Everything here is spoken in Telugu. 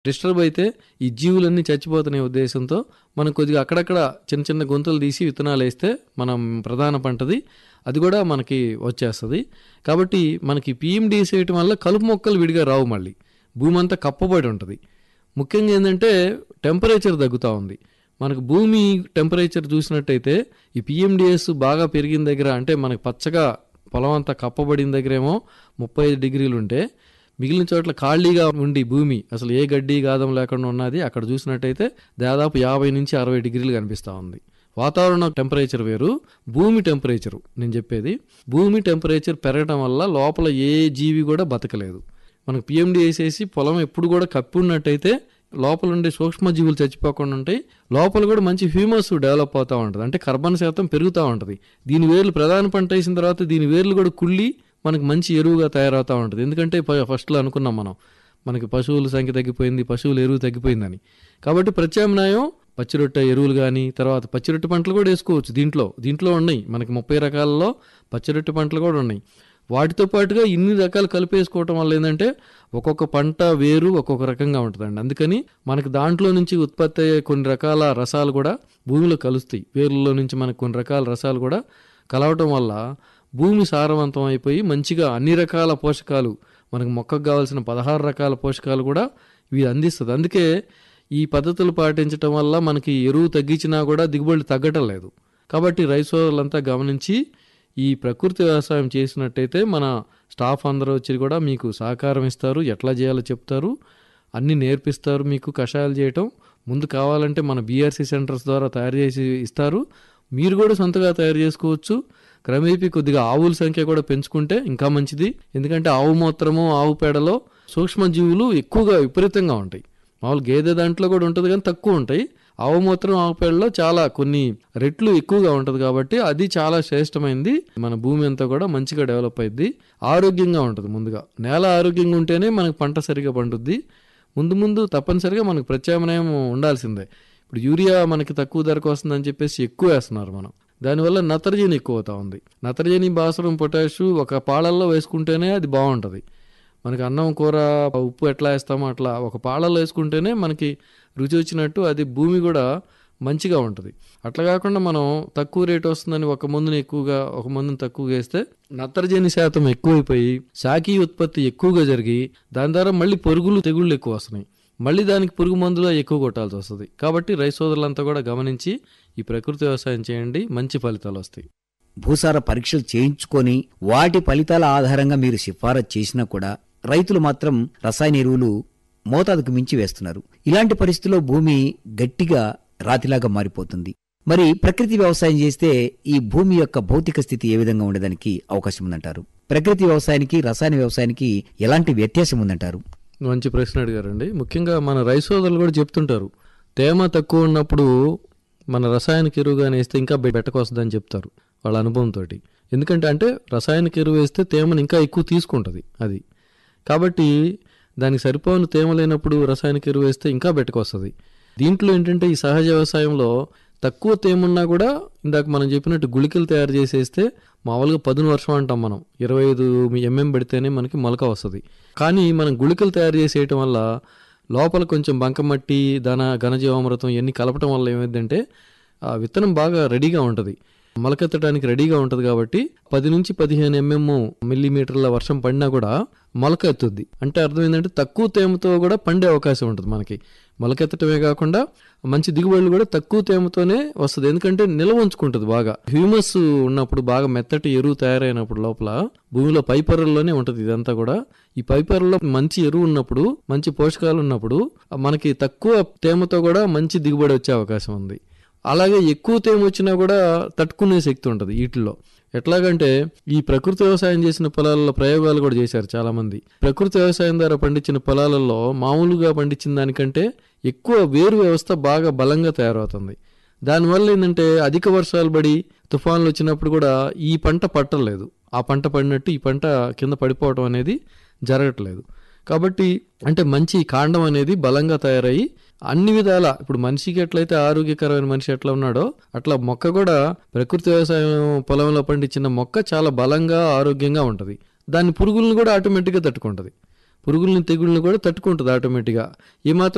డిస్టర్బ్ అయితే ఈ జీవులన్నీ చచ్చిపోతున్న ఉద్దేశంతో మనం కొద్దిగా అక్కడక్కడ చిన్న చిన్న గుంతలు తీసి విత్తనాలు వేస్తే మనం ప్రధాన పంటది అది కూడా మనకి వచ్చేస్తుంది కాబట్టి మనకి పిఎండిఎస్ వేయటం వల్ల కలుపు మొక్కలు విడిగా రావు మళ్ళీ భూమి అంతా కప్పబడి ఉంటుంది ముఖ్యంగా ఏంటంటే టెంపరేచర్ తగ్గుతూ ఉంది మనకు భూమి టెంపరేచర్ చూసినట్టయితే ఈ పిఎండిఎస్ బాగా పెరిగిన దగ్గర అంటే మనకు పచ్చగా పొలం అంతా కప్పబడిన దగ్గరేమో ముప్పై ఐదు డిగ్రీలు ఉంటే మిగిలిన చోట్ల ఖాళీగా ఉండి భూమి అసలు ఏ గడ్డి గాదం లేకుండా ఉన్నది అక్కడ చూసినట్టయితే దాదాపు యాభై నుంచి అరవై డిగ్రీలు కనిపిస్తూ ఉంది వాతావరణ టెంపరేచర్ వేరు భూమి టెంపరేచరు నేను చెప్పేది భూమి టెంపరేచర్ పెరగడం వల్ల లోపల ఏ జీవి కూడా బతకలేదు మనకు పిఎండి వేసేసి పొలం ఎప్పుడు కూడా కప్పి ఉన్నట్టయితే లోపల ఉండే సూక్ష్మజీవులు చచ్చిపోకుండా ఉంటాయి లోపల కూడా మంచి హ్యూమస్ డెవలప్ అవుతూ ఉంటుంది అంటే కర్బన శాతం పెరుగుతూ ఉంటుంది దీని వేర్లు ప్రధాన పంట వేసిన తర్వాత దీని వేర్లు కూడా కుళ్ళి మనకు మంచి ఎరువుగా తయారవుతూ ఉంటుంది ఎందుకంటే ఫ- ఫస్ట్లో అనుకున్నాం మనం మనకి పశువుల సంఖ్య తగ్గిపోయింది పశువుల ఎరువు తగ్గిపోయిందని కాబట్టి ప్రత్యామ్నాయం పచ్చిరొట్టె ఎరువులు కానీ తర్వాత పచ్చిరొట్టె పంటలు కూడా వేసుకోవచ్చు దీంట్లో దీంట్లో ఉన్నాయి మనకి ముప్పై రకాలలో పచ్చిరొట్టె పంటలు కూడా ఉన్నాయి వాటితో పాటుగా ఇన్ని రకాలు కలిపేసుకోవటం వల్ల ఏంటంటే ఒక్కొక్క పంట వేరు ఒక్కొక్క రకంగా ఉంటుందండి అందుకని మనకి దాంట్లో నుంచి ఉత్పత్తి అయ్యే కొన్ని రకాల రసాలు కూడా భూమిలో కలుస్తాయి వేర్లలో నుంచి మనకు కొన్ని రకాల రసాలు కూడా కలవటం వల్ల భూమి సారవంతం అయిపోయి మంచిగా అన్ని రకాల పోషకాలు మనకు మొక్కకు కావాల్సిన పదహారు రకాల పోషకాలు కూడా ఇవి అందిస్తుంది అందుకే ఈ పద్ధతులు పాటించడం వల్ల మనకి ఎరువు తగ్గించినా కూడా దిగుబడి తగ్గటం లేదు కాబట్టి రైతులంతా గమనించి ఈ ప్రకృతి వ్యవసాయం చేసినట్టయితే మన స్టాఫ్ అందరూ వచ్చి కూడా మీకు సహకారం ఇస్తారు ఎట్లా చేయాలో చెప్తారు అన్నీ నేర్పిస్తారు మీకు కషాయాలు చేయటం ముందు కావాలంటే మన బీఆర్సీ సెంటర్స్ ద్వారా తయారు చేసి ఇస్తారు మీరు కూడా సొంతగా తయారు చేసుకోవచ్చు క్రమేపీ కొద్దిగా ఆవుల సంఖ్య కూడా పెంచుకుంటే ఇంకా మంచిది ఎందుకంటే ఆవు మూత్రము ఆవు పేడలో సూక్ష్మజీవులు ఎక్కువగా విపరీతంగా ఉంటాయి మామూలు గేదె దాంట్లో కూడా ఉంటుంది కానీ తక్కువ ఉంటాయి ఆవు మూత్రం ఆవు పేడలో చాలా కొన్ని రెట్లు ఎక్కువగా ఉంటుంది కాబట్టి అది చాలా శ్రేష్టమైంది మన భూమి అంతా కూడా మంచిగా డెవలప్ అయింది ఆరోగ్యంగా ఉంటుంది ముందుగా నేల ఆరోగ్యంగా ఉంటేనే మనకు పంట సరిగా పండుద్ది ముందు ముందు తప్పనిసరిగా మనకు ప్రత్యామ్నాయం ఉండాల్సిందే ఇప్పుడు యూరియా మనకి తక్కువ ధరకు వస్తుందని చెప్పేసి ఎక్కువ వేస్తున్నారు మనం దానివల్ల నత్రజని ఎక్కువ అవుతా ఉంది నత్రజని భాస్వరం పొటాషు ఒక పాలల్లో వేసుకుంటేనే అది బాగుంటుంది మనకి అన్నం కూర ఉప్పు ఎట్లా వేస్తామో అట్లా ఒక పాలల్లో వేసుకుంటేనే మనకి రుచి వచ్చినట్టు అది భూమి కూడా మంచిగా ఉంటుంది అట్లా కాకుండా మనం తక్కువ రేట్ వస్తుందని ఒక మందుని ఎక్కువగా ఒక మందుని తక్కువగా వేస్తే నత్రజని శాతం ఎక్కువైపోయి శాఖీ ఉత్పత్తి ఎక్కువగా జరిగి దాని ద్వారా మళ్ళీ పొరుగులు తెగుళ్ళు ఎక్కువ వస్తున్నాయి మళ్ళీ దానికి పురుగు మందులు ఎక్కువ కొట్టాల్సి వస్తుంది కాబట్టి రైతు సోదరులంతా కూడా గమనించి ఈ ప్రకృతి వ్యవసాయం చేయండి మంచి ఫలితాలు వస్తాయి భూసార పరీక్షలు చేయించుకొని వాటి ఫలితాల ఆధారంగా మీరు సిఫారసు చేసినా కూడా రైతులు మాత్రం రసాయన ఎరువులు మోతాదుకు మించి వేస్తున్నారు ఇలాంటి పరిస్థితుల్లో భూమి గట్టిగా రాతిలాగా మారిపోతుంది మరి ప్రకృతి వ్యవసాయం చేస్తే ఈ భూమి యొక్క భౌతిక స్థితి ఏ విధంగా ఉండడానికి అవకాశం ఉందంటారు ప్రకృతి వ్యవసాయానికి రసాయన వ్యవసాయానికి ఎలాంటి వ్యత్యాసం ఉందంటారు మంచి ప్రశ్న అడిగారండి ముఖ్యంగా మన రైతు సోదరులు కూడా చెప్తుంటారు తేమ తక్కువ ఉన్నప్పుడు మన రసాయనిక ఎరువు కానీ వేస్తే ఇంకా బెట్టకొస్తుందని చెప్తారు వాళ్ళ అనుభవంతో ఎందుకంటే అంటే రసాయనిక ఎరువు వేస్తే తేమను ఇంకా ఎక్కువ తీసుకుంటుంది అది కాబట్టి దానికి సరిపోని తేమ లేనప్పుడు రసాయనిక ఎరువు వేస్తే ఇంకా బెట్టకొస్తుంది దీంట్లో ఏంటంటే ఈ సహజ వ్యవసాయంలో తక్కువ తేమ ఉన్నా కూడా ఇందాక మనం చెప్పినట్టు గుళికలు తయారు చేసేస్తే మామూలుగా పదును వర్షం అంటాం మనం ఇరవై ఐదు ఎంఎం పెడితేనే మనకి మొలక వస్తుంది కానీ మనం గుళికలు తయారు చేసేయటం వల్ల లోపల కొంచెం బంకమట్టి ధన ఘనజీవామృతం ఇవన్నీ కలపటం వల్ల ఏమైందంటే ఆ విత్తనం బాగా రెడీగా ఉంటుంది మొలకెత్తడానికి రెడీగా ఉంటుంది కాబట్టి పది నుంచి పదిహేను ఎంఎం మిల్లీమీటర్ల వర్షం పడినా కూడా మొలక ఎత్తుద్ది అంటే అర్థం ఏంటంటే తక్కువ తేమతో కూడా పండే అవకాశం ఉంటుంది మనకి మొలకెత్తటమే కాకుండా మంచి దిగుబడులు కూడా తక్కువ తేమతోనే వస్తుంది ఎందుకంటే నిల్వ ఉంచుకుంటుంది బాగా హ్యూమస్ ఉన్నప్పుడు బాగా మెత్తటి ఎరువు తయారైనప్పుడు లోపల భూమిలో పైపొరల్లోనే ఉంటుంది ఇదంతా కూడా ఈ పైపొరల్లో మంచి ఎరువు ఉన్నప్పుడు మంచి పోషకాలు ఉన్నప్పుడు మనకి తక్కువ తేమతో కూడా మంచి దిగుబడి వచ్చే అవకాశం ఉంది అలాగే ఎక్కువ తేమ వచ్చినా కూడా తట్టుకునే శక్తి ఉంటుంది వీటిల్లో ఎట్లాగంటే ఈ ప్రకృతి వ్యవసాయం చేసిన పొలాలలో ప్రయోగాలు కూడా చేశారు చాలా మంది ప్రకృతి వ్యవసాయం ద్వారా పండించిన పొలాలలో మామూలుగా పండించిన దానికంటే ఎక్కువ వేరు వ్యవస్థ బాగా బలంగా తయారవుతుంది దానివల్ల ఏంటంటే అధిక వర్షాలు పడి తుఫాన్లు వచ్చినప్పుడు కూడా ఈ పంట పట్టలేదు ఆ పంట పడినట్టు ఈ పంట కింద పడిపోవడం అనేది జరగట్లేదు కాబట్టి అంటే మంచి కాండం అనేది బలంగా తయారయ్యి అన్ని విధాల ఇప్పుడు మనిషికి ఎట్లయితే ఆరోగ్యకరమైన మనిషి ఎట్లా ఉన్నాడో అట్లా మొక్క కూడా ప్రకృతి వ్యవసాయం పొలంలో పండించిన మొక్క చాలా బలంగా ఆరోగ్యంగా ఉంటుంది దాని పురుగులను కూడా ఆటోమేటిక్గా తట్టుకుంటుంది పురుగుల్ని తెగుళ్ళని కూడా తట్టుకుంటుంది ఆటోమేటిక్గా ఏమాత్రం